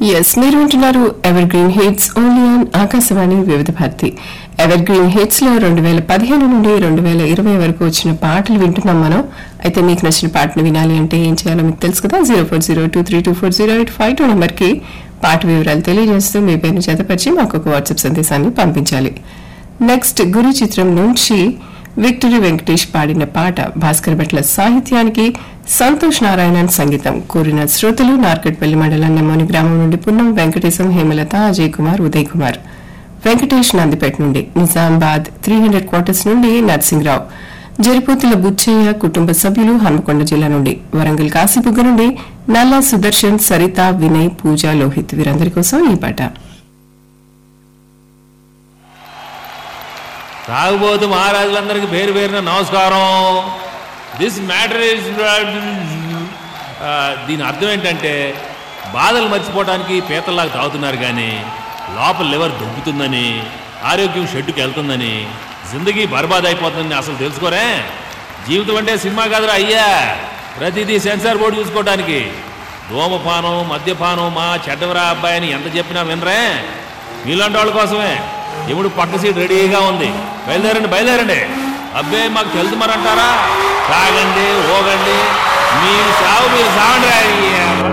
Yes మీరు వింటున్నారు evergreen hits only on Akashvani Vividh Bharati ever evergreen hits లో రెండు వేల పదిహేను నుండి రెండు వేల ఇరవై వరకు వచ్చిన పాటలు వింటున్నాం మనం అయితే మీకు నచ్చిన పాటను వినాలి అంటే ఏం చేయాలో మీకు తెలుసు కదా zero four zero two three two four zero eight five two నెంబర్కి పాట వివరాలు తెలియజేస్తూ మీ పేరును జతపరిచి మాకు ఒక వాట్సాప్ సందేశాన్ని పంపించాలి నెక్స్ట్ గురు చిత్రం నుంచి విక్టరీ వెంకటేష్ పాడిన పాట భాస్కర్ భట్ల సాహిత్యానికి సంతోష్ నారాయణన్ సంగీతం కోరిన శ్రోతలు నార్కట్పల్లి మండలం నెమ్మోని గ్రామం నుండి పున్నం వెంకటేశం హేమలత అజయ్ కుమార్ ఉదయ్ కుమార్ వెంకటేష్ నందిపేట నుండి నిజామాబాద్ త్రీ హండ్రెడ్ క్వార్టర్స్ నుండి నర్సింగ్రావు జరిపోతుల బుచ్చయ్య కుటుంబ సభ్యులు హన్మకొండ జిల్లా నుండి వరంగల్ కాశీబుగ్గ నుండి నల్లా సుదర్శన్ సరిత వినయ్ పూజ లోహిత్ వీరందరి కోసం ఈ పాట తాగుబోతు మహారాజులందరికీ పేరు పేరున నమస్కారం దిస్ మ్యాటర్ ఇస్ దీని అర్థం ఏంటంటే బాధలు మర్చిపోవడానికి పీతల్లాగా తాగుతున్నారు కానీ లోపల లివర్ దొబ్బుతుందని ఆరోగ్యం షెడ్డుకి వెళ్తుందని జిందగీ బర్బాద్ అయిపోతుందని అసలు తెలుసుకోరే జీవితం అంటే సినిమా కాదురా అయ్యా ప్రతిదీ సెన్సార్ బోర్డు చూసుకోవడానికి ధూమపానం మద్యపానం మా చెడ్డవరా అబ్బాయి అని ఎంత చెప్పినా వినరే మీలాంటి వాళ్ళ కోసమే ఇప్పుడు పక్క సీట్ రెడీగా ఉంది బయలుదేరండి బయలుదేరండి అబ్బే మాకు తెలుసు మరి అంటారా తాగండి ఓగండి మీ సాగు మీరు సాగండి రా.